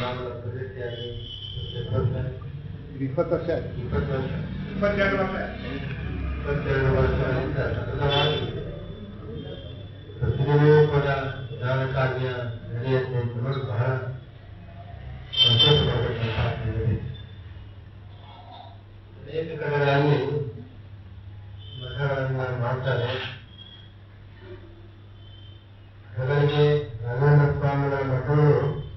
ಸ್ವಾಮಿಗಳ ಪ್ರತಿಷ್ಠೆಯಾಗಿ ಎಷ್ಟು ವರ್ಷ ಇಪ್ಪತ್ತು ವರ್ಷ ಆಯ್ತು ಇಪ್ಪತ್ತು ವರ್ಷ ಇಪ್ಪತ್ತೆರಡು ವರ್ಷ ಇಪ್ಪತ್ತೆರಡು ವರ್ಷಗಳಿಂದ ಸತತವಾಗಿ ಪ್ರತಿದಿನವೂ ಕೂಡ ಜ್ಞಾನ ಕಾರ್ಯ ನಡೆಯುತ್ತೆ ಅಂತ ನೋಡಿ ಬಹಳ ಸಂತೋಷ ಪಡಬೇಕಂತ ಆಗ್ತಿದೆ ಅನೇಕ ಕಡೆಗಳಲ್ಲಿ ಮಠಗಳನ್ನ ಮಾಡ್ತಾರೆ ಅದರಲ್ಲಿ ರಾಘವೇಂದ್ರ ಸ್ವಾಮಿಗಳ ಮಠಗಳು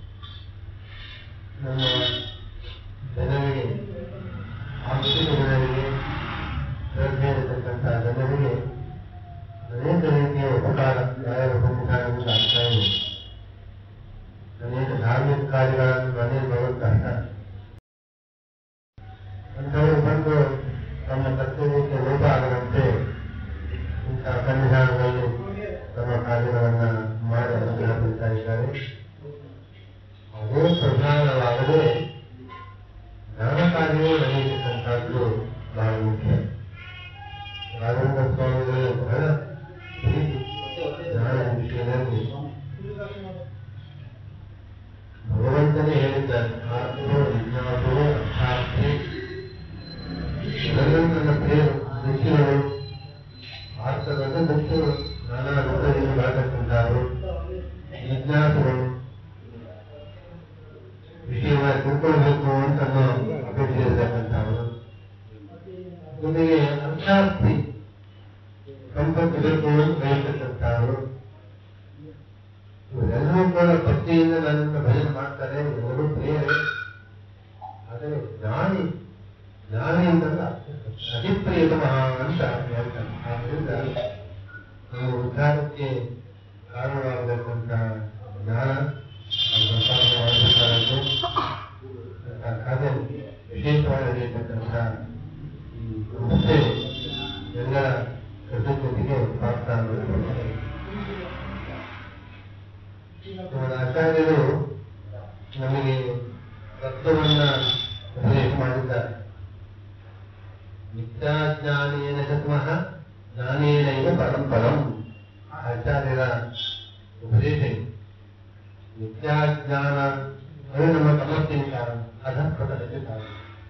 ನಮ್ಮ ಜನರಿಗೆ ಆರ್ಥಿಕ ಜನರಿಗೆ ಶ್ರದ್ಧೆ ಇರತಕ್ಕಂಥ ಜನರಿಗೆ ಅನೇಕ ರೀತಿಯ ಉಪಕಾರ ನ್ಯಾಯ ಉಪಕಾರಗಳು ಆಗ್ತಾ ಇದೆ ಅನೇಕ ಧಾರ್ಮಿಕ ಕಾರ್ಯಗಳನ್ನು ಮನೆಯಲ್ಲಿ ಮಾಡೋದು ಕಷ್ಟ ಅಂಥವರು ಬಂದು ತಮ್ಮ ಕರ್ತವ್ಯಕ್ಕೆ ಲೋಪ ಆಗದಂತೆ ಇಂತಹ ಸನ್ನಿಧಾನದಲ್ಲಿ ತಮ್ಮ ಕಾರ್ಯಗಳನ್ನ ಮಾಡಿ ಅನುಗ್ರಹ ಬೀಳ್ತಾ ಇದ್ದಾರೆ ಅದೇ ಪ್ರಧಾನವಾಗದೆ ಜ್ಞಾನ ಕಾರ್ಯವೂ ನಡೆಯತಕ್ಕಂಥದ್ದು ಬಹಳ ಮುಖ್ಯ ರಾಘವೇಂದ್ರ ಸ್ವಾಮಿಗಳಿಗೆ ಬಹಳ ಪ್ರೀತಿ ಜ್ಞಾನದ ವಿಷಯದಲ್ಲಿ ಭಗವಂತನೇ ಹೇಳಿದ್ದಾನೆ ಆತ್ಮೋ ವಿಜ್ಞಾಪೋ ಅರ್ಥಾರ್ಥಿ ಇದೆಲ್ಲವೂ ನನ್ನ ಪ್ರಿಯ ಋಷಿಗಳು ಆರ್ಥದಲ್ಲಿ ಮುಖ್ಯರು ನಾನಾ ರೂಪದಲ್ಲಿ ಬರತಕ್ಕಂಥವರು ಜಿಜ್ಞಾಸುಗಳು ವಿಷಯವಾಗಿ ತಿಳ್ಕೊಳ್ಬೇಕು ಅಂತ ಅನ್ನೋ ಅಪೇಕ್ಷೆ ಇರತಕ್ಕಂಥವರು ನಿಮಗೆ ಅರ್ಥಾರ್ಥಿ ಸಂಪತ್ತು ಬೇಕು ಅಂತ ಬಯಸತಕ್ಕಂಥವರು ಇವರೆಲ್ಲರೂ ಕೂಡ ಭಕ್ತಿಯಿಂದ ನನ್ನನ್ನು ಭಜನೆ ಮಾಡ್ತಾರೆ ಎಲ್ಲರೂ ಪ್ರಿಯರೇ ಆದರೆ ಜ್ಞಾನಿ ಜ್ಞಾನಿ ಅಂತಲ್ಲ ಅತಿಪ್ರಿಯತಮಃ ಅಂತ ಹೇಳ್ತಾರೆ ಆದ್ದರಿಂದ ನಾವು ಉದ್ಧಾರಕ್ಕೆ ಕಾರಣವಾಗತಕ್ಕಂಥ ಜ್ಞಾನ ನಾವು ಸಂಪಾದನೆ ಮಾಡಬೇಕಾದದ್ದು ಆ ಕಾರ್ಯ ವಿಶೇಷವಾಗಿ ನಡೆಯತಕ್ಕಂಥ ಈ ಸಂಸ್ಥೆ ಎಲ್ಲರ ಕೃತಜ್ಞತೆಗೆ ಪ್ರಾಪ್ತ ಆಗಬೇಕು ನಮ್ಮ ಆಚಾರ್ಯರು ನಮಗೆ ತತ್ವವನ್ನ ಉಪದೇಶ ಮಾಡಿದ್ದಾರೆ ನಿತ್ಯಾಜ್ಞಾನೇನ ಚತ್ಮಃ ಜ್ಞಾನೇನ ಇವ ಪರಂಪರಂ ಆಚಾರ್ಯರ ಉಪದೇಶ ಇದು. ನಿತ್ಯಾಜ್ಞಾನ ಅದು ನಮ್ಮ ತಮಸ್ಸಿನ ಕಾರಣ ಅಧಃಪತನಕ್ಕೆ ಕಾರಣ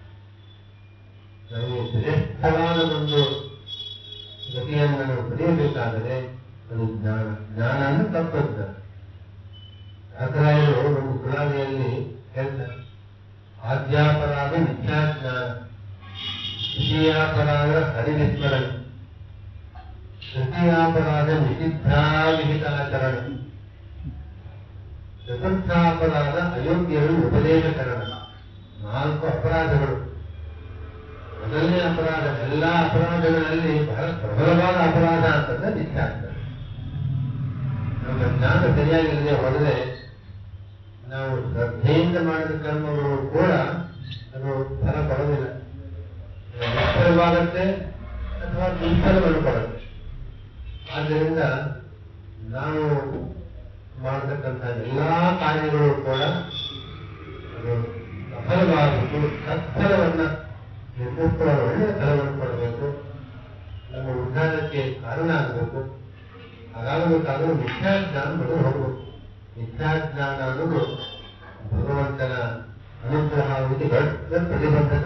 ನಮಗೆ ಶ್ರೇಷ್ಠವಾದ ಒಂದು ಗತಿಯನ್ನು ನಾವು ಪಡೆಯಬೇಕಾದರೆ ಅದು ಜ್ಞಾನ ಜ್ಞಾನ ಅಂದ್ರೆ ತತ್ವಜ್ಞಾನ ಅಗ್ರಾಯರು ಒಂದು ಪುರಾಣೆಯಲ್ಲಿ ಹೇಳ್ತಾರೆ ಆದ್ಯಾಪರಾಧ ಮಿಥ್ಯಾಜ್ಞಾನ ದ್ವಿತೀಯಾಪರಾಧ ಹರಿವಿಸ್ಮರಣ ತೃತೀಯಾಪರಾಧ ನಿಷಿದ್ಧಾ ವಿಹಿತಾಚರಣ ಚತುರ್ಥಾಪರಾಧ ಅಯೋಗ್ಯರು ಉಪದೇಶಕರಣ ನಾಲ್ಕು ಅಪರಾಧಗಳು ಮೊದಲನೇ ಅಪರಾಧ ಎಲ್ಲ ಅಪರಾಧಗಳಲ್ಲಿ ಬಹಳ ಪ್ರಬಲವಾದ ಅಪರಾಧ ಅಂತಂದ್ರೆ ಮಿಥ್ಯಾಜ್ಞಾನ ನಮ್ಮ ಜ್ಞಾನ ಸರಿಯಾಗಿಲ್ಲದೆ ಹೋದರೆ ನಾವು ಶ್ರದ್ಧೆಯಿಂದ ಮಾಡಿದ ಕರ್ಮಗಳು ಕೂಡ ಅದು ಫಲ ಕೊಡೋದಿಲ್ಲ ನಿಷ್ಫಲವಾಗತ್ತೆ ಅಥವಾ ದುರ್ಫಲವನ್ನು ಕೊಡುತ್ತೆ ಆದ್ದರಿಂದ ನಾವು ಮಾಡತಕ್ಕಂಥ ಎಲ್ಲಾ ಕಾರ್ಯಗಳು ಕೂಡ ಅದು ಸಫಲವಾಗಬೇಕು ಸತ್ಫಲವನ್ನ ನಿರ್ಮುಕ್ತ ಒಳ್ಳೆಯ ಫಲವನ್ನು ಕೊಡಬೇಕು ನಮ್ಮ ಉದ್ಧಾರಕ್ಕೆ ಕಾರಣ ಆಗಬೇಕು ಹಾಗಾಗಬೇಕಾದ್ರೆ ಮಿಥ್ಯಾಜ್ಞಾನ ಮೊದಲು ಹೋಗಬೇಕು ಮಿಥ್ಯಾಜ್ಞಾನ ಅನ್ನೋದು ಭಗವಂತನ ಅನುಗ್ರಹ ಆಗುವುದು ದೊಡ್ಡ ಪ್ರತಿಬಂಧಕ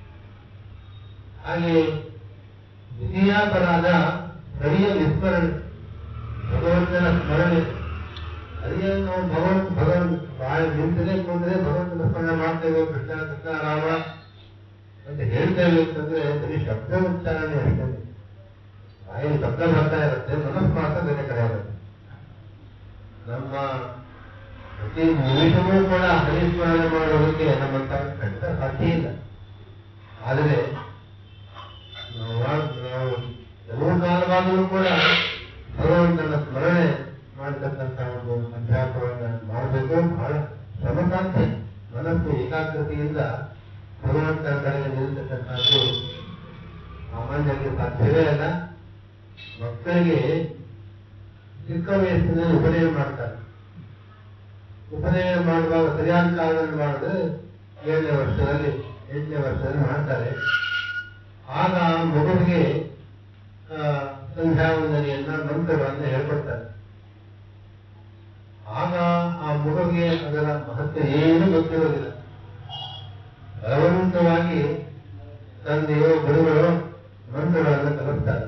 ಹಾಗೆ ದ್ವಿತೀಯಾಪರಾಧ ಹರಿಯ ವಿಸ್ಮರಣೆ ಭಗವಂತನ ಸ್ಮರಣೆ ಹರಿಯ ನಾವು ಭಗವಂತ ಭಗವಂತ ಬಾಯಿ ನಿಂತಲೇ ಕೊಂಡ್ರೆ ಭಗವಂತನ ಸ್ಮರಣೆ ಮಾಡ್ತೇವೆ ಕೃಷ್ಣ ಕೃಷ್ಣ ರಾಮ ಅಂತ ಹೇಳ್ತೇವೆ ಅಂತಂದ್ರೆ ಬರೀ ಶಬ್ದ ಉಚ್ಚಾರಣೆ ಅಷ್ಟೇ ಬಾಯಲ್ಲಿ ಶಬ್ದ ಬರ್ತಾ ಇರುತ್ತೆ ಮನಸ್ಸು ಮಾತ್ರ ಬೇರೆ ಕಡೆ ಇರುತ್ತೆ ನಮ್ಮ ಪ್ರತಿ ನಿಮಿಷವೂ ಕೂಡ ಹರಿಸ್ಮರಣೆ ಮಾಡೋದಕ್ಕೆ ನಮ್ಮಂತ ಖಂಡಿತ ಸಾಧ್ಯ ಇಲ್ಲ ಆದರೆ ನಾವು ಮಾಡ್- ನಾವು ಕೆಲವು ಕಾಲವಾಗಲೂ ಕೂಡ ಭಗವಂತನ ಸ್ಮರಣೆ ಮಾಡತಕ್ಕಂಥ ಒಂದು ಅಧ್ಯಾಪನ ಮಾಡಬೇಕು ಬಹಳ ಶ್ರಮ ಸಾಧ್ಯ ಮನಸ್ಸು ಏಕಾಗ್ರತೆಯಿಂದ ಭಗವಂತನ ಕಡೆಗೆ ನಿಲ್ತಕ್ಕಂಥದ್ದು ಸಾಮಾನ್ಯರಿಗೆ ಸಾಧ್ಯವೇ ಅಲ್ಲ ಮಕ್ಕಳಿಗೆ ಚಿಕ್ಕ ವಯಸ್ಸಿನಲ್ಲಿ ಉಪನಯನ ಮಾಡ್ತಾರೆ ಉಪನಯನ ಮಾಡುವಾಗ ಸರಿಯಾದ ಕಾಲದಲ್ಲಿ ಮಾಡಿದ್ರೆ ಏಳನೇ ವರ್ಷದಲ್ಲಿ ಎಂಟನೇ ವರ್ಷದಲ್ಲಿ ಮಾಡ್ತಾರೆ ಆಗ ಮಗುವಿಗೆ ಆ, ಸಂಧ್ಯಾ ವಂದನೆಯನ್ನ ಮಂತ್ರಗಳನ್ನ ಹೇಳ್ಕೊಡ್ತಾರೆ ಆಗ ಆ ಮಗುವಿಗೆ ಅದರ ಮಹತ್ವ ಏನು ಗೊತ್ತಿರೋದಿಲ್ಲ ಬಲವಂತವಾಗಿ ತಂದೆಯೋ ಗುರುಗಳು ಮಂತ್ರಗಳನ್ನು ಕಲಿಸ್ತಾರೆ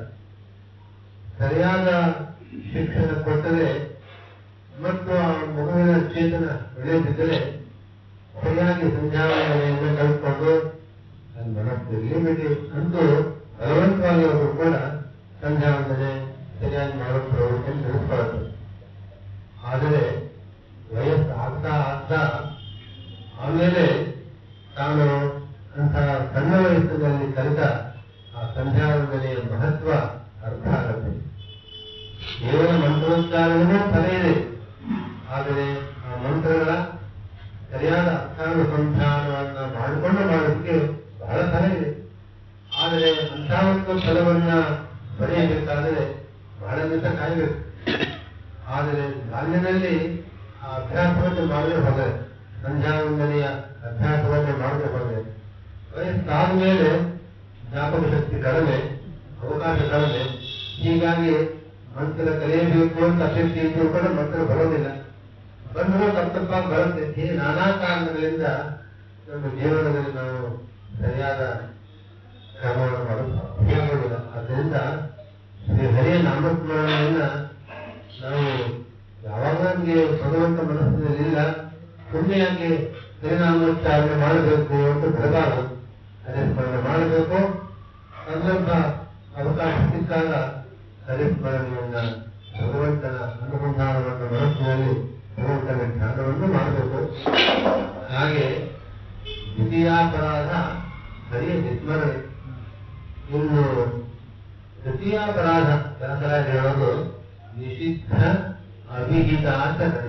ಸರಿಯಾದ ಶಿಕ್ಷಣ ಕೊಟ್ಟರೆ ಮತ್ತು ಆ ಮಗುವಿನ ಚೇತನ ಬೆಳೆದಿದ್ದರೆ ಸರಿಯಾಗಿ ಸಂಧ್ಯಾವಂದನೆಯನ್ನು ಕಲ್ತ್ಕೊಂಡು ನನ್ನ ಮನಸ್ಸು ಲಿಮಿಟ್ ಅಂತೂ ಬಲವಂತವಾಗಿ ಅವರು ಕೂಡ ಸಂಧ್ಯಾವಂದನೆ ಸರಿಯಾಗಿ ಮಾಡೋ ಪ್ರವೃತ್ತಿಯನ್ನು ನಡೆಸ್ಕೊಳ್ಳುತ್ತೆ ಆದರೆ ವಯಸ್ಸು ಆಗ್ತಾ ಆಗ್ತಾ ಆಮೇಲೆ ತಾನು ಅಂತಹ ಸಣ್ಣ ವಯಸ್ಸಿನಲ್ಲಿ ಕಲಿತ ಆ ಸಂಧ್ಯಾವಂದನೆಯ ಮಹತ್ವ ಅರ್ಥ ಆಗುತ್ತೆ ಕೇವಲ ಮಂತ್ರೋಚ್ಚಾರಣೆಗೂ ಫಲ ಇದೆ ಆದರೆ ಆ ಮಂತ್ರಗಳ ಸರಿಯಾದ ಅರ್ಥಾನುಸಂಧಾನವನ್ನ ಮಾಡಿಕೊಂಡು ಮಾಡೋದಕ್ಕೆ ಬಹಳ ಫಲ ಇದೆ ಆದರೆ ಅಂತಹ ಒಂದು ಫಲವನ್ನ ಪಡೆಯಬೇಕಾದರೆ ಬಹಳ ದಿವಸ ಕಾಯಬೇಕು ಆದರೆ ಬಾಲ್ಯದಲ್ಲಿ ಆ ಅಭ್ಯಾಸವನ್ನು ಮಾಡದೆ ಹೋದರೆ ಸಂಧ್ಯಾವಂದನೆಯ ಅಭ್ಯಾಸವನ್ನು ಮಾಡದೆ ಹೋದರೆ ವಯಸ್ಸಾದ ಮೇಲೆ ಜ್ಞಾಪಕ ಶಕ್ತಿ ಕಡಿಮೆ ಅವಕಾಶ ಕಡಿಮೆ ಹೀಗಾಗಿ ಮಂತ್ರ ಕಲಿಯಬೇಕು ಅಂತ ಅಪೇಕ್ಷೆ ಇದ್ರೂ ಕೂಡ ಮಂತ್ರ ಬರೋದಿಲ್ಲ ಬಂದರೂ ತಪ್ಪ ತಪ್ಪಾಗಿ ಬರುತ್ತೆ ಹೀಗೆ ನಾನಾ ಕಾರಣಗಳಿಂದ ನಮ್ಮ ಜೀವನದಲ್ಲಿ ನಾವು ಸರಿಯಾದ ಕ್ರಮವನ್ನು ಮಾಡಲು ಸಾಧ್ಯವಾಗುವುದಿಲ್ಲ ಆದ್ದರಿಂದ ಶ್ರೀ ಹರಿಯ ನಾಮಸ್ಮರಣೆಯನ್ನ ನಾವು ಯಾವಾಗ ನಮಗೆ ಭಗವಂತ ಮನಸ್ಸಿನಲ್ಲಿಲ್ಲ ಸುಮ್ಮನೆ ಯಾಕೆ ಹರಿನಾಮೋಚ್ಚಾರಣೆ ಮಾಡಬೇಕು ಅಂತ ಬಿಡಬಾರದು ಹರಿಸ್ಮರಣೆ ಮಾಡಬೇಕು ಸಂದರ್ಭ ಅವಕಾಶ ಸಿಕ್ಕಾಗ ಹರಿಸ್ಮರಣೆಯನ್ನ ಭಗವಂತನ ಅನುಸಂಧಾನವನ್ನು ಮನಸ್ಸಿನಲ್ಲಿ ಭಗವಂತನ ಧ್ಯಾನವನ್ನು ಮಾಡಬೇಕು ಹಾಗೆ ದ್ವಿತೀಯಾಪರಾಧ ಹರಿಯ ವಿಸ್ಮರಣೆ ಇನ್ನು ತೃತೀಯಾಪರಾಧ ಶಾಸ್ತ್ರಾಜ ಹೇಳೋದು ನಿಷಿದ್ಧ ಅವಿಹಿತ ಆಚರಣೆ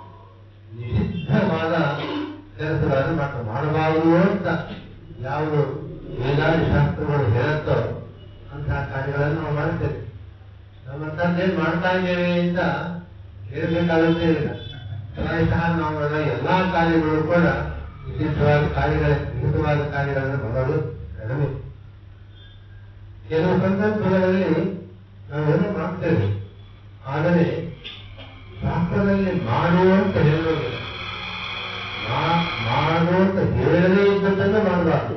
ನಿಷಿದ್ಧವಾದ ಕೆಲಸಗಳನ್ನು ಮಾತ್ರ ಮಾಡಬಾರದು ಅಂತ ಯಾವುದು ವೇದಾದಿ ಶಾಸ್ತ್ರಗಳು ಹೇಳುತ್ತೋ ಅಂತಹ ಕಾರ್ಯಗಳನ್ನು ನಾವು ಮಾಡ್ತೇವೆ ನಮ್ಮ ತಂದೆಯಲ್ಲಿ ಮಾಡ್ತಾ ಇದ್ದೇವೆ ಅಂತ ಹೇಳಬೇಕಾದಂತೆ ಇಲ್ಲ ಪ್ರಾಯಶಃ ನಾವು ಅದರ ಎಲ್ಲಾ ಕಾರ್ಯಗಳು ಕೂಡ ವಿಶಿಷ್ಟವಾದ ಕಾರ್ಯಗಳ ವಿಹಿತವಾದ ಕಾರ್ಯಗಳನ್ನು ಮಾಡೋದು ಕಡಿಮೆ ಕೆಲವು ಸಂದರ್ಭಗಳಲ್ಲಿ ನಾವೇನೋ ಮಾಡ್ತೇವೆ ಆದರೆ ಶಾಸ್ತ್ರದಲ್ಲಿ ಮಾಡುವಂತ ಹೇಳೋದಿಲ್ಲ ಮಾ- ಮಾಡು ಅಂತ ಹೇಳದೇ ಇದ್ದದ್ದನ್ನು ಮಾಡಬಾರ್ದು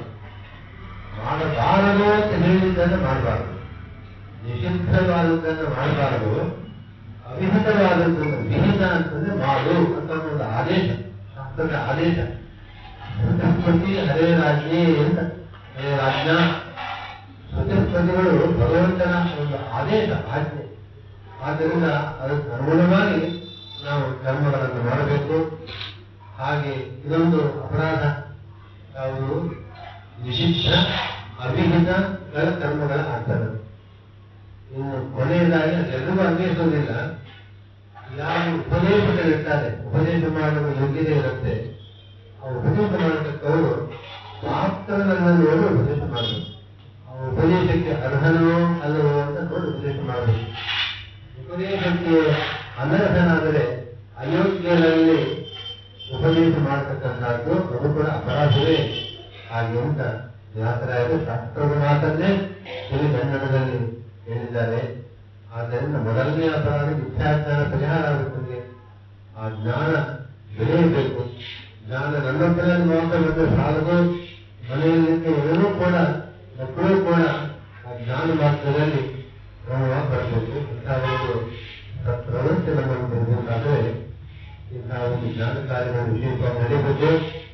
ಮಾಡಬಾರದು ಅಂತ ಹೇಳಿದ್ದನ್ನು ಮಾಡಬಾರದು ನಿಷಿದ್ಧವಾದದ್ದನ್ನು ಮಾಡಬಾರದು ಅವಿಹಿತವಾದದ್ದನ್ನು ವಿಹಿತ ಅಂತಂದ್ರೆ ಮಾಡು ಅಂತ ಒಂದು ಆದೇಶ ಶಾಸ್ತ್ರದ ಆದೇಶ ಶ್ರುತಿಸ್ಮೃತಿ ಹರೇ ರಾಜ್ಞೆ ಅಂತ ಹರೇ ರಾಜ್ಞಾ ಶ್ರುತಿಸ್ಮೃತಿಗಳು ಭಗವಂತನ ಒಂದು ಆದೇಶ ಆಜ್ಞೆ ಆದ್ದರಿಂದ ಅದಕ್ಕೆ ಅನುಗುಣವಾಗಿ ನಾವು ಕರ್ಮಗಳನ್ನು ಮಾಡಬೇಕು ಹಾಗೆ ಇದೊಂದು ಅಪರಾಧ ಯಾವುದು ನಿಷಿದ್ಧ ಅವಿಹಿತ ಕರ್ಮಗಳ ಆಚರಣೆ ಇನ್ನು ಕೊನೆಯದಾಗಿ ಅದೆಲ್ಲವೂ ಅನ್ವಯಿಸೋದಿಲ್ಲ ಯಾವ ಉಪದೇಶಗಳಿರ್ತಾರೆ ಉಪದೇಶ ಮಾಡುವ ಯೋಗ್ಯತೆ ಇರುತ್ತೆ ಆ ಉಪದೇಶ ಮಾಡತಕ್ಕವರು ಶಾಸ್ತ್ರಗಳನ್ನು ನೋಡಿ ಉಪದೇಶ ಮಾಡಬೇಕು ಆ ಉಪದೇಶಕ್ಕೆ ಅರ್ಹನೋ ಅಲ್ಲವೋ ಅಂತ ನೋಡಿ ಉಪದೇಶ ಮಾಡಬೇಕು ಉಪದೇಶಕ್ಕೆ ಅನರ್ಹನಾದರೆ ಅಯೋಗ್ಯರಲ್ಲಿ ಉಪದೇಶ ಮಾಡತಕ್ಕಂಥದ್ದು ಅದು ಕೂಡ ಅಪರಾಧವೇ ಹಾಗೆ ಅಂತ ವ್ಯಾಸರಾಯರು ಶಾಸ್ತ್ರದ ಮಾತನ್ನೇ ಸಿರಿಗನ್ನಡದಲ್ಲಿ ಹೇಳಿದ್ದಾರೆ ಆದ್ದರಿಂದ ಮೊದಲನೇ ಅಪರಾಧ ಮಿಥ್ಯಾಜ್ಞಾನ ಪರಿಹಾರ ಆಗುತ್ತದೆ ಆ ಜ್ಞಾನ ಬೆಳೆಯಬೇಕು ಜ್ಞಾನ ನನ್ನೊಬ್ಬರಲ್ಲಿ ಮಾತ್ರ ಬಂದರೆ ಸಾಲದು ಮನೆಯಲ್ಲಿದ್ದ ಎಲ್ಲರೂ ಕೂಡ ಮಕ್ಕಳು ಕೂಡ ಆ ಜ್ಞಾನ ಮಾರ್ಗದಲ್ಲಿ ಕ್ರಮವಾಗಿ ಬರಬೇಕು ಇಂತಹ ಒಂದು ಪ್ರವೃತ್ತಿ ನಮ್ಮನ್ನು ಬರಬೇಕಾದ್ರೆ ಇಂತಹ ಒಂದು ಜ್ಞಾನ ಕಾರ್ಯಗಳನ್ನು ವಿಶೇಷವಾಗಿ ನಡೆಯಬೇಕು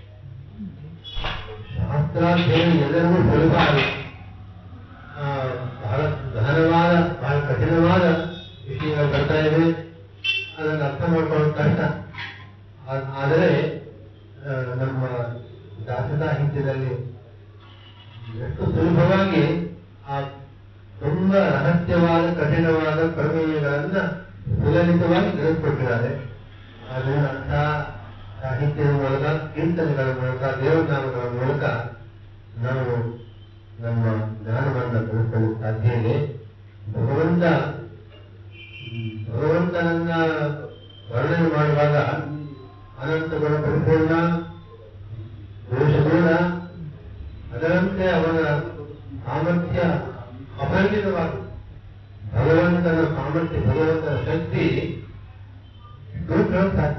ಶಾಸ್ತ್ರಾಧ್ಯಯನ ಎಲ್ಲರಿಗೂ ಸುಲಭ ಆಗುತ್ತೆ ಆ, ಬಹಳ ಗಹನವಾದ ಬಹಳ ಕಠಿಣವಾದ ವಿಷಯಗಳು ಬರ್ತಾ ಇದೆ ಅದನ್ನು ಅರ್ಥ ಮಾಡ್ಕೊಳ್ಳೋದು ಕಷ್ಟ ಆ- ಆದರೆ ಆ, ನಮ್ಮ ದಾಸ ಸಾಹಿತ್ಯದಲ್ಲಿ ಎಷ್ಟು ಸುಲಭವಾಗಿ ಆ ತುಂಬಾ ರಹಸ್ಯವಾದ ಕಠಿಣವಾದ ಪ್ರಮೇಯಗಳನ್ನ ಸುಲಲಿತವಾಗಿ ತಿಳಿಸ್ಕೊಟ್ಟಿದ್ದಾರೆ ಆದ್ದರಿಂದ ಅಂತಹ ಸಾಹಿತ್ಯದ ಮೂಲಕ ಕೀರ್ತನೆಗಳ ಮೂಲಕ ದೇವನಾಮಗಳ ಮೂಲಕ ನಾವು ನಮ್ಮ ಜ್ಞಾನವನ್ನು ಬೆಳೆಸಲು ಸಾಧ್ಯ ಇದೆ ಭಗವಂತ ಹ್ಮ್, ಭಗವಂತನನ್ನ ವರ್ಣನೆ ಮಾಡುವಾಗ ಅನಂತ ಗುಣ ಪರಿಪೂರ್ಣ ದೋಷದೂರ ಅದರಂತೆ ಅವನ ಸಾಮರ್ಥ್ಯ ಅಪರಿಚಿತವಾದ ಭಗವಂತನ ಸಾಮರ್ಥ್ಯ ಭಗವಂತನ ಶಕ್ತಿ ತಿಳ್ಕೊಳ್ಳೋಕೆ ಸಾಧ್ಯ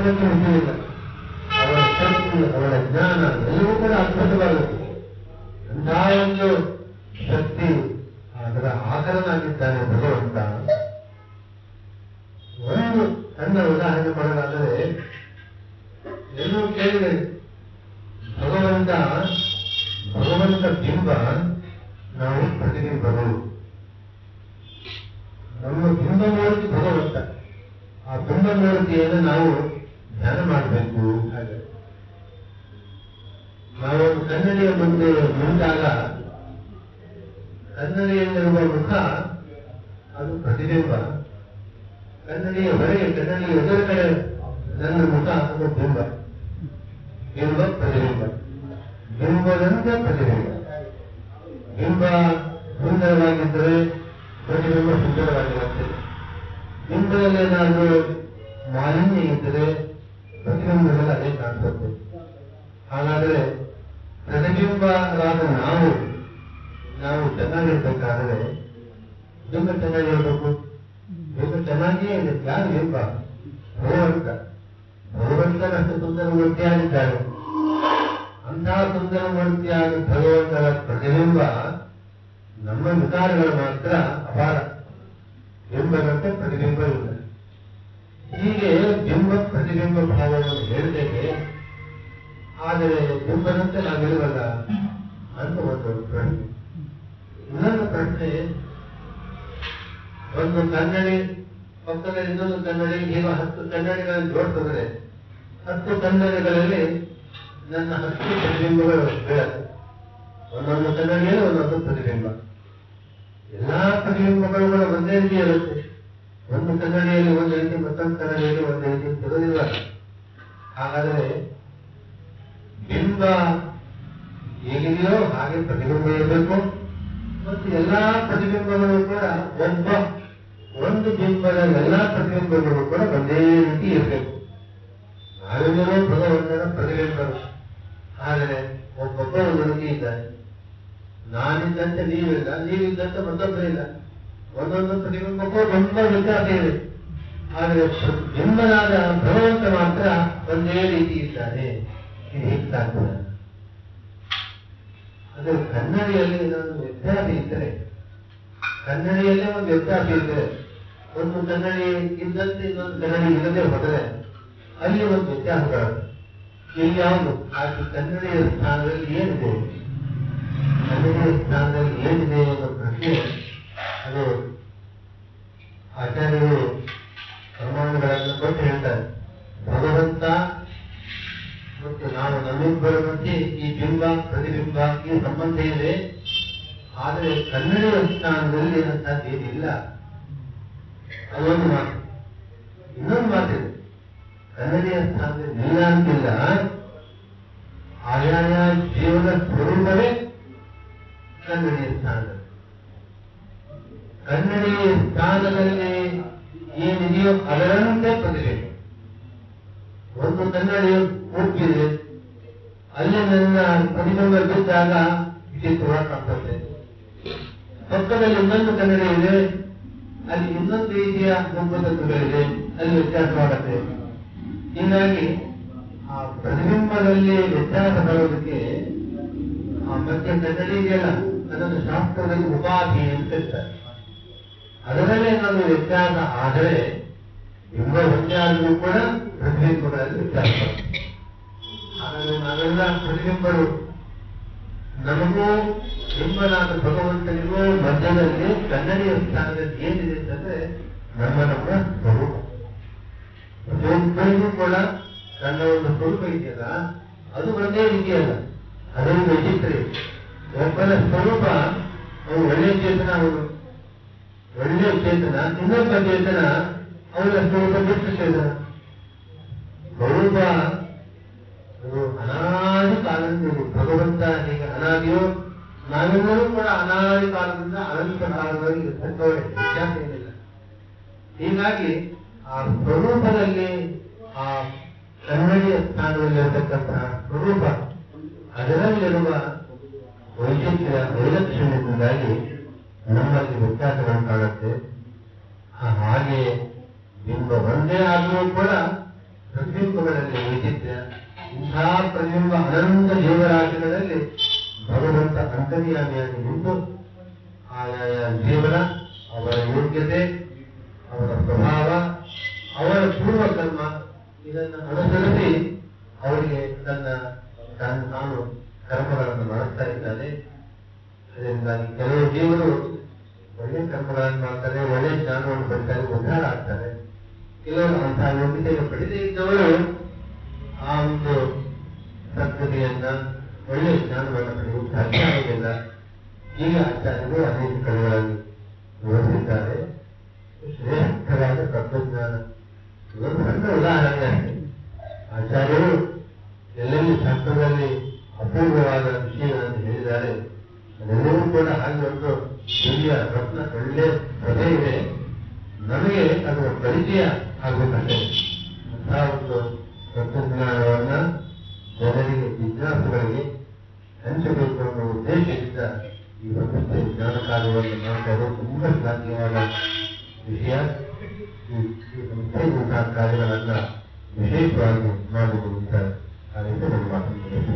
ಬಗ್ಗೆ ಗೊತ್ತಿಲ್ಲ ಅವರ ಶಕ್ತಿ ಅವರ ಜ್ಞಾನ ಎಲ್ಲವೂ ಕೂಡ ಅದ್ಭುತವಾಗುತ್ತೆ ಅಂತಹ ಒಂದು ಶಕ್ತಿ ಅದರ ಆಕರನಾಗಿದ್ದಾನೆ ಭಗವಂತ ಒಂದು ಸಣ್ಣ ಉದಾಹರಣೆ ಮಾಡೋದಾದರೆ ಎಲ್ಲರೂ ಕೇಳಿದೆ ಭಗವಂತ ಭಗವಂತ ಬಿಂಬ ನಾವು ಪ್ರತಿಬಿಂಬರು ನಮ್ಮ ಬಿಂಬ ಮೂರ್ತಿ ಭಗವಂತ ಆ ಬಿಂಬ ಮೂರ್ತಿಯನ್ನು ನಾವು ಧ್ಯಾನ ಮಾಡಬೇಕು ಹಾಗೆ ನಾವು ಕನ್ನಡಿಯ ಮುಂದೆ ನಿಂತಾಗ ಕನ್ನಡಿಯಲ್ಲಿರುವ ಮುಖ ಅದು ಪ್ರತಿಬಿಂಬ ಕನ್ನಡಿಯ ಹೊರಗೆ ಕನ್ನಡಿಯ ಎದುರು ಕಡೆ ನನ್ನ ಮುಖ ಅದು ಬಿಂಬ ಬಿಂಬ ಪ್ರತಿಬಿಂಬ ಬಿಂಬದಂತೆ ಪ್ರತಿಬಿಂಬ ಬಿಂಬ ಸುಂದರವಾಗಿದ್ದರೆ ಪ್ರತಿಬಿಂಬ ಸುಂದರವಾಗಿರುತ್ತದೆ ಬಿಂಬದಲ್ಲಿ ಏನಾದರೂ ಮಾಲಿನ್ಯ ಇದ್ದರೆ ಪ್ರತಿಬಿಂಬದಲ್ಲಿ ಅದೇ ಕಾಣಿಸುತ್ತೆ ಹಾಗಾದರೆ ಪ್ರತಿಬಿಂಬರಾದ ನಾವು ನಾವು ಚೆನ್ನಾಗಿರ್ಬೇಕಾದ್ರೆ ಬಿಂಬ ಚೆನ್ನಾಗಿರ್ಬೇಕು ಬಿಂಬ ಚೆನ್ನಾಗಿಯೇ ಇದೆ ಯಾರು ಬಿಂಬ ಭಗವಂತ ಭಗವಂತನಷ್ಟು ಸುಂದರ ಮೂರ್ತಿಯಾಗಿದ್ದಾನೆ ಅಂತಹ ಸುಂದರ ಮೂರ್ತಿಯಾದ ಭಗವಂತನ ಪ್ರತಿಬಿಂಬ ನಮ್ಮ ವಿಚಾರಗಳು ಮಾತ್ರ ಅಪಾರ ಬಿಂಬದಂತೆ ಪ್ರತಿಬಿಂಬ ಇಲ್ಲ ಹೀಗೆ ಬಿಂಬ ಪ್ರತಿಬಿಂಬ ಭಾವವನ್ನು ಹೇಳ್ತೇವೆ ಆದರೆ ಬಿಂಬದಂತೆ ನಾವಿರುವಲ್ಲ ಅಂತ ಒಂದು ಪ್ರಶ್ನೆ ಇನ್ನೊಂದು ಪ್ರಶ್ನೆ ಒಂದು ಕನ್ನಡಿ ಪಕ್ಕದ ಇನ್ನೊಂದು ಕನ್ನಡಿ ಈಗ ಹತ್ತು ಕನ್ನಡಿಗಳನ್ನು ಜೋಡಿಸಿದ್ರೆ ಹತ್ತು ಕನ್ನಡಿಗಳಲ್ಲಿ ನನ್ನ ಹತ್ತು ಪ್ರತಿಬಿಂಬಗಳು ಬೀಳತ್ತೆ ಒಂದೊಂದು ಕನ್ನಡಿಯಲ್ಲಿ ಒಂದೊಂದು ಪ್ರತಿಬಿಂಬ ಎಲ್ಲಾ ಪ್ರತಿಬಿಂಬಗಳು ಕೂಡ ಒಂದೇ ರೀತಿ ಇರುತ್ತೆ ಒಂದು ಕನ್ನಡಿಯಲ್ಲಿ ಒಂದು ರೀತಿ ಮತ್ತೊಂದು ಕನ್ನಡಿಯಲ್ಲಿ ಒಂದು ರೀತಿ ಇರುವುದಿಲ್ಲ ಹಾಗಾದರೆ ಬಿಂಬ ಹೇಗಿದೆಯೋ ಹಾಗೆ ಪ್ರತಿಬಿಂಬ ಇರಬೇಕು ಮತ್ತು ಎಲ್ಲಾ ಪ್ರತಿಬಿಂಬಗಳು ಕೂಡ ಒಬ್ಬ ಒಂದು ಬಿಂಬದ ಎಲ್ಲಾ ಪ್ರತಿಬಿಂಬಗಳು ಕೂಡ ಒಂದೇ ರೀತಿ ಇರಬೇಕು ನಾವೆಲ್ಲರೂ ಭಗವಂತನ ಪ್ರತಿಬಿಂಬರು ಆದರೆ ಒಬ್ಬೊಬ್ಬ ಒಂದು ರೀತಿ ಇದ್ದಾನೆ ನಾನಿದ್ದಂತೆ ನೀವಿಲ್ಲ ನೀವಿದ್ದಂತೆ ಮತ್ತೊಬ್ಬರಿಲ್ಲ ಒಂದೊಂದು ಪ್ರತಿಬಿಂಬಕ್ಕೂ ತುಂಬ ವ್ಯತ್ಯಾಸ ಇದೆ ಆದರೆ ಬಿಂಬನಾದ ಭಗವಂತ ಮಾತ್ರ ಒಂದೇ ರೀತಿ ಇದ್ದಾನೆ ಇದು ಹೇಗೆ ಸಾಧ್ಯ ಅದು ಕನ್ನಡಿಯಲ್ಲಿ ಒಂದು ವ್ಯತ್ಯಾಸ ಇದ್ದರೆ ಕನ್ನಡಿಯಲ್ಲೇ ಒಂದು ವ್ಯತ್ಯಾಸ ಇದ್ದರೆ ಒಂದು ಕನ್ನಡಿ ಇದ್ದಂತೆ ಇನ್ನೊಂದು ಕನ್ನಡಿ ಇಲ್ಲದೆ ಹೋದರೆ ಅಲ್ಲಿ ಒಂದು ವ್ಯತ್ಯಾಸ ಬರುತ್ತೆ ಇಲ್ಲಿ ಯಾವುದು ಆ ಕನ್ನಡಿಯ ಸ್ಥಾನದಲ್ಲಿ ಏನಿದೆ ಕನ್ನಡಿಯ ಸ್ಥಾನದಲ್ಲಿ ಏನಿದೆ ಅನ್ನೋ ಪ್ರಶ್ನೆ ಅದು ಆಚಾರ್ಯರು ಪ್ರಮಾಣಗಳನ್ನು ಕೊಟ್ಟು ಹೇಳ್ತಾರೆ ಭಗವಂತ ಮತ್ತು ನಾವು ನಮ್ಮಿಬ್ಬರ ಮಧ್ಯೆ ಈ ಬಿಂಬ ಪ್ರತಿಬಿಂಬ ಈ ಸಂಬಂಧ ಇದೆ ಆದರೆ ಕನ್ನಡಿಯ ಸ್ಥಾನದಲ್ಲಿ ಅಂಥದ್ದೇನಿಲ್ಲ ಅದೊಂದು ಮಾತು ಇನ್ನೊಂದು ಮಾತಿದೆ ಕನ್ನಡಿಯ ಸ್ಥಾನದಲ್ಲಿ ಇಲ್ಲ ಅಂತಿಲ್ಲ ಆಯಾಯ ಜೀವನ ಸ್ವರೂಪವೇ ಕನ್ನಡಿಯ ಸ್ಥಾನದಲ್ಲಿ ಕನ್ನಡಿಯ ಸ್ಥಾನದಲ್ಲಿ ಏನಿದೆಯೋ ಅದರಂತೆ ಪ್ರತಿಬಿಂಬ ಒಂದು ಕನ್ನಡಿ ಉಪ್ಪಿದೆ ಅಲ್ಲಿ ನನ್ನ ಪ್ರತಿಬಿಂಬ ಬಿದ್ದಾಗ ಚಿತ್ರವಾಗಿ ಕಾಣ್ತದೆ ಪಕ್ಕದಲ್ಲಿ ಇನ್ನೊಂದು ಕನ್ನಡಿ ಇದೆ ಅಲ್ಲಿ ಇನ್ನೊಂದು ರೀತಿಯ ಗುಂಪುಗಳಿದೆ ಅಲ್ಲಿ ವ್ಯತ್ಯಾಸವಾಗುತ್ತೆ ಹೀಗಾಗಿ ಆ ಪ್ರತಿಬಿಂಬದಲ್ಲಿ ವ್ಯತ್ಯಾಸ ಬರೋದಕ್ಕೆ ಆ ಮತ್ತೆ ಕನ್ನಡಿ ಇದೆಯಲ್ಲ ಅದನ್ನು ಶಾಸ್ತ್ರದಲ್ಲಿ ಉಪಾಧಿ ಅಂತ ಇರ್ತಾರೆ ಅದರಲ್ಲೇ ಏನಾದರೂ ವ್ಯತ್ಯಾಸ ಆದರೆ ಬಿಂಬ ಒಂದೇ ಆದರೂ ಕೂಡ ಪ್ರತಿಬಿಂಬಗಳಲ್ಲಿ ವ್ಯತ್ಯಾಸ ಬರುತ್ತೆ. ಹಾಗಾಗಿ ನಾವೆಲ್ಲ ಪ್ರತಿಬಿಂಬರು ನಮಗೂ ಬಿಂಬನಾದ ಭಗವಂತನಿಗೂ ಮಧ್ಯದಲ್ಲಿ ಕನ್ನಡಿಯ ಸ್ಥಾನದಲ್ಲಿ ಏನಿದೆ ಅಂತಂದ್ರೆ ನಮ್ಮ ನಮ್ಮ ಸ್ವರೂಪ ಪ್ರತಿಯೊಬ್ಬರಿಗೂ ಕೂಡ ತನ್ನ ಒಂದು ಸ್ವರೂಪ ಇದೆಯಲ್ಲ ಅದು ಒಂದೇ ರೀತಿಯಲ್ಲ ಅದೊಂದು ವಿಚಿತ್ರ ಒಬ್ಬನ ಸ್ವರೂಪ ಅವನು ಒಳ್ಳೆಯ ಚೇತನ ಅವನು ಒಳ್ಳೆಯ ಚೇತನ ಇನ್ನೊಬ್ಬ ಚೇತನ ಅವನ ಸ್ವರೂಪ ದುಷ್ಟ ಚೇತನ ಸ್ವರೂಪ ಅದು ಅನಾದಿ ಕಾಲದಿಂದ ಇದೆ. ಭಗವಂತ ಹೇಗೆ ಅನಾದಿಯೋ ನಾವೆಲ್ಲರೂ ಕೂಡ ಅನಾದಿ ಕಾಲದಿಂದ ಅನಂತ ಕಾಲದಲ್ಲಿ ಇರ್ತಕ್ಕವರೇ ವ್ಯತ್ಯಾಸ ಏನಿಲ್ಲ ಹೀಗಾಗಿ ಆ ಸ್ವರೂಪದಲ್ಲಿ ಆ ಕನ್ನಡಿಯ ಸ್ಥಾನದಲ್ಲಿರತಕ್ಕಂತಹ ಸ್ವರೂಪ ಅದರಲ್ಲಿರುವ ವೈಶಿಷ್ಟ್ಯ ವೈಲಕ್ಷಣ್ಯದಿಂದಾಗಿ ನಮ್ಮಲ್ಲಿ ವ್ಯತ್ಯಾಸಗಳು ಕಾಣುತ್ತೆ ಆ ಹಾಗೆ ಬಿಂಬ ಒಂದೇ ಆದರೂ ಕೂಡ ಪ್ರತಿಬಿಂಬಗಳಲ್ಲಿ ವೈಚಿತ್ರ್ಯ ಇಂಥ ಪ್ರತಿಬಿಂಬ ಅನಂತ ಜೀವರಾಶಿಗಳಲ್ಲಿ ಭಗವಂತ ಅಂತರ್ಯಾಮಿಯಾಗಿ ನಿಂತು ಆಯಾಯ ಜೀವನ ಅವರ ಯೋಗ್ಯತೆ ಅವರ ಸ್ವಭಾವ ಅವರ ಪೂರ್ವ ಕರ್ಮ ಇದನ್ನು ಅನುಸರಿಸಿ ಅವರಿಗೆ ತನ್ನ ತನ್ನ ತಾನು ಕರ್ಮಗಳನ್ನು ಮಾಡಿಸ್ತಾ ಇದ್ದಾನೆ ಅದರಿಂದಾಗಿ ಕೆಲವು ಜೀವರು ಒಳ್ಳೆ ಕರ್ಮಗಳನ್ನು ಮಾಡ್ತಾರೆ ಒಳ್ಳೆ ಜ್ಞಾನವನ್ನು ಪಡಿತಾರೆ ಉದ್ಧಾರ ಆಗ್ತಾರೆ ಕೆಲವರು ಅಂತಹ ಯೋಗ್ಯತೆಯನ್ನು ಪಡೆದೇ ಇದ್ದವರು ಆ ಒಂದು ಪ್ರಕೃತಿಯನ್ನ ಒಳ್ಳೆ ಜ್ಞಾನವನ್ನು ಪಡೆಯುವುದು ಸಾಧ್ಯ ಆಗುವುದಿಲ್ಲ ಹೀಗೆ ಆಚಾರ್ಯರು ಅನೇಕ ಕಡೆಗಳಲ್ಲಿ ವಿವರಿಸಿದ್ದಾರೆ ಶ್ರೇಷ್ಠವಾದ ತತ್ವಜ್ಞಾನ ಇದೊಂದು ಸಣ್ಣ ಉದಾಹರಣೆ ಅಷ್ಟೇ ಆಚಾರ್ಯರು ಎಲ್ಲೆಲ್ಲಿ ಶಾಸ್ತ್ರದಲ್ಲಿ ಅಪೂರ್ವವಾದ ವಿಷಯಗಳನ್ನು ಹೇಳಿದ್ದಾರೆ ಅದೆಲ್ಲವೂ ಕೂಡ ಹಾಗೆ ಒಂದು ದಿವ್ಯ ರತ್ನ ಒಳ್ಳೆ ಸಭೆ ಇದೆ ನಮಗೆ ಅದರ ಪರಿಚಯ ಆಗಬೇಕಷ್ಟೇ ಅಂತಹ ಒಂದು ತತ್ವಜ್ಞಾನವನ್ನ ಜನರಿಗೆ ಜಿಜ್ಞಾಸುಗಳಿಗೆ ಹಂಚಬೇಕು ಅನ್ನೋ ಉದ್ದೇಶದಿಂದ ಈ ಪ್ರಪಂಚ ಜ್ಞಾನ ಕಾರ್ಯವನ್ನು ಮಾಡ್ತಾ ಇರೋದು ತುಂಬಾ ಶ್ಲಾಘ್ಯವಾದ ವಿಷಯ ಈ ಈ ಸಂಸ್ಥೆ ಇಂತಹ ಕಾರ್ಯಗಳನ್ನ ವಿಶೇಷವಾಗಿ ಮಾಡುವುದು ಅಂತ ಆ ರೀತಿ ನನ್ನ ಮಾತನ್ನು